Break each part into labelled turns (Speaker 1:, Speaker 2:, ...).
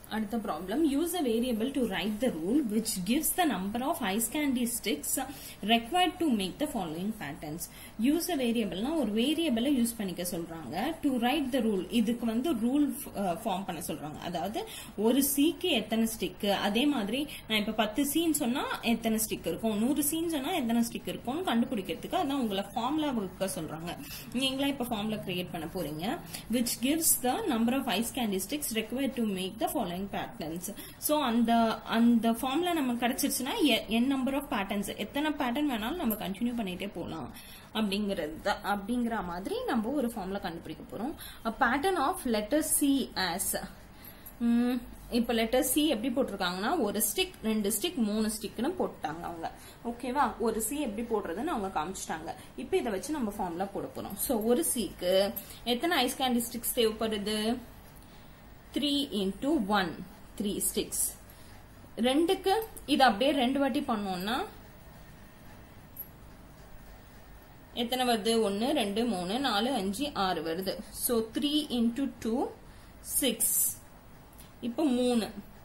Speaker 1: அடுத்த problem use a variable to write the rule which gives the number of ice candy sticks required to make the following patterns use a variable னா ஒரு வேரியபிள use பண்ணிக்க சொல்றாங்க to write the rule இதுக்கு வந்து rule form பண்ண சொல்றாங்க அதாவது ஒரு சீக்கு எத்தனை ஸ்டிக் அதே மாதிரி நான் இப்ப பத்து சீன் சொன்னா எத்தனை ஸ்டிக் இருக்கும் நூறு சீன் சொன்னா எத்தனை ஸ்டிக் இருக்கும்னு கண்டுபிடிக்கிறதுக்கு அதான் உங்களை ஃபார்முலா வைக்க சொல்றாங்க நீங்களா இப்ப ஃபார்முலா கிரியேட் பண்ண போறீங்க which gives the number of ice candy sticks required to make the following patterns so அந்த அந்த ஃபார்முலா நமக்கு கிடைச்சிருச்சுன்னா என் நம்பர் ஆஃப் பேட்டர்ன்ஸ் எத்தனை பேட்டர்ன் வேணாலும் நம்ம கண்டினியூ பண்ணிட்டே போகலாம் அப்படிங்கிறது தான் அப்படிங்கிற மாதிரி நம்ம ஒரு ஃபார்முலா கண்டுபிடிக்க போறோம் pattern of letter C as இப்ப லெட்டர் சி எப்படி போட்டிருக்காங்கன்னா ஒரு ஸ்டிக் ரெண்டு ஸ்டிக் மூணு ஸ்டிக்னு போட்டாங்க அவங்க ஓகேவா ஒரு சி எப்படி போடுறதுன்னு அவங்க காமிச்சிட்டாங்க இப்ப இதை வச்சு நம்ம ஃபார்முலா போட போறோம் சோ ஒரு சிக்கு எத்தனை ஐஸ் கேண்டி ஸ்டிக்ஸ் தேவைப்படுது three into one three sticks ரெண்டுக்கு இது அப்படியே ரெண்டு வாட்டி பண்ணோம்னா எத்தனை வருது ஒன்னு ரெண்டு மூணு நாலு அஞ்சு ஆறு வருது so three into two six இப்போ மூணு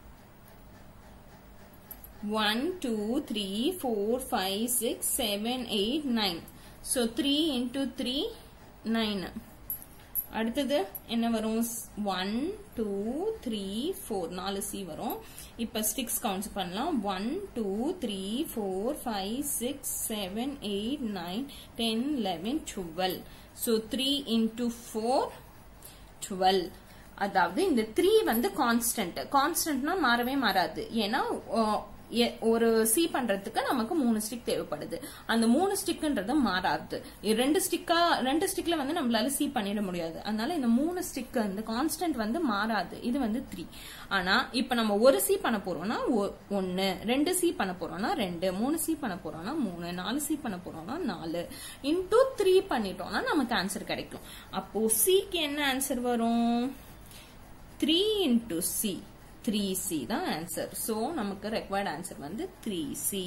Speaker 1: one two three four five six seven eight nine so three into three nine அடுத்தது என்ன வரும் ஒன் டூ த்ரீ ஃபோர் நாலு சி வரும் இப்போ ஸ்டிக்ஸ் கவுண்ட் பண்ணலாம் one two three four five six seven eight nine ten eleven twelve so three into four twelve அதாவது இந்த three வந்து கான்ஸ்டன்ட் கான்ஸ்டன்ட்னா மாறவே மாறாது ஏன்னா ஒரு சி பண்றதுக்கு நமக்கு மூணு ஸ்டிக் தேவைப்படுது அந்த மூணு ஸ்டிக்ன்றது மாறாது ரெண்டு ஸ்டிக்கா ரெண்டு ஸ்டிக்ல வந்து நம்மளால சி பண்ணிட முடியாது அதனால இந்த மூணு ஸ்டிக் இந்த கான்ஸ்டன்ட் வந்து மாறாது இது வந்து த்ரீ ஆனா இப்ப நம்ம ஒரு சி பண்ண போறோம்னா ஒன்னு ரெண்டு சி பண்ண போறோம்னா ரெண்டு மூணு சி பண்ண போறோம்னா மூணு நாலு சி பண்ண போறோம்னா நாலு இன்டூ த்ரீ பண்ணிட்டோம்னா நமக்கு ஆன்சர் கிடைக்கும் அப்போ சிக்கு என்ன ஆன்சர் வரும் three into C three C தான் ஆன்சர் ஸோ நமக்கு ரெக்வயர்ட் ஆன்சர் வந்து த்ரீ சி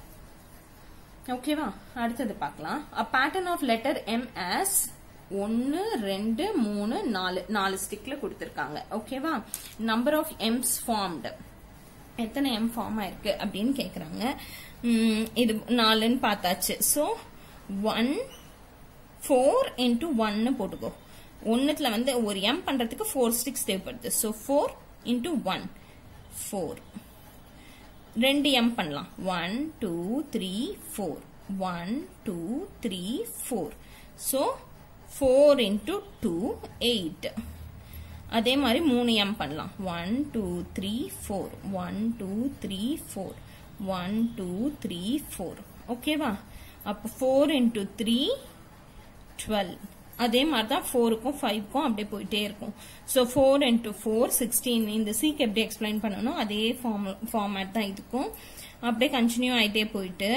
Speaker 1: ஓகேவா அடுத்தது பார்க்கலாம் அ pattern of letter M as ஒன்னு ரெண்டு மூணு நாலு நாலு ஸ்டிக்ல கொடுத்துருக்காங்க ஓகேவா நம்பர் ஆஃப் எம்ஸ் ஃபார்ம்டு எத்தனை எம் ஃபார்ம் ஆயிருக்கு அப்படின்னு கேக்குறாங்க இது நாலுன்னு பார்த்தாச்சு ஸோ ஒன் ஃபோர் இன்டூ ஒன்னு போட்டுக்கோ ஒன்னுத்துல வந்து ஒரு எம் பண்றதுக்கு ஃபோர் ஸ்டிக்ஸ் தேவைப்படுது so four into one four ரெண்டு எம் பண்ணலாம் one two three four one two three four so four into two eight அதே மாதிரி மூணு எம் பண்ணலாம் one two three four one two three four one two three four ஓகேவா அப்போ four into three twelve அதே மாதிரி தான் ஃபோருக்கும் ஃபைவ்க்கும் அப்படியே போயிட்டே இருக்கும் so four into four sixteen இந்த சீக்கு எப்படி எக்ஸ்பிளைன் பண்ணணும் அதே ஃபார்ம் ஃபார்மேட் தான் இதுக்கும் அப்படியே கண்டினியூ ஆகிட்டே போயிட்டு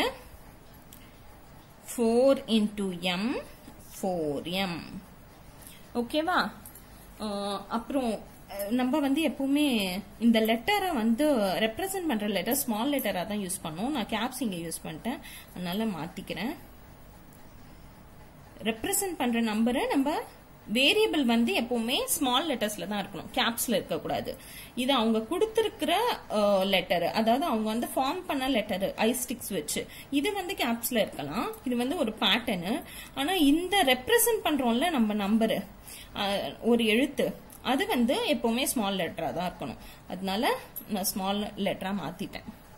Speaker 1: four into M four M ஓகேவா அப்புறம் நம்ம வந்து எப்பவுமே இந்த லெட்டரை வந்து ரெப்ரசன்ட் பண்ற லெட்டர் ஸ்மால் லெட்டரா தான் யூஸ் பண்ணுவோம் நான் கேப்ஸ் இங்க யூஸ் பண்ணிட்டேன் அதனால மாத்திக்கிறேன் ரெப்ரசன்ட் பண்ற நம்பரை நம்ம வேரியபிள் வந்து எப்பவுமே ஸ்மால் லெட்டர்ஸ்ல தான் இருக்கணும் கேப்ஸ்ல இருக்கக்கூடாது இது அவங்க கொடுத்திருக்கிற லெட்டர் அதாவது அவங்க வந்து ஃபார்ம் பண்ண லெட்டர் ஐஸ்டிக்ஸ் வச்சு இது வந்து கேப்ஸ்ல இருக்கலாம் இது வந்து ஒரு பேட்டர்னு ஆனா இந்த ரெப்ரசன்ட் பண்றோம்ல நம்ம நம்பரு ஒரு எழுத்து அது வந்து எப்பவுமே ஸ்மால் லெட்டரா தான் இருக்கணும் அதனால நான் ஸ்மால் லெட்டரா மாத்திட்டேன்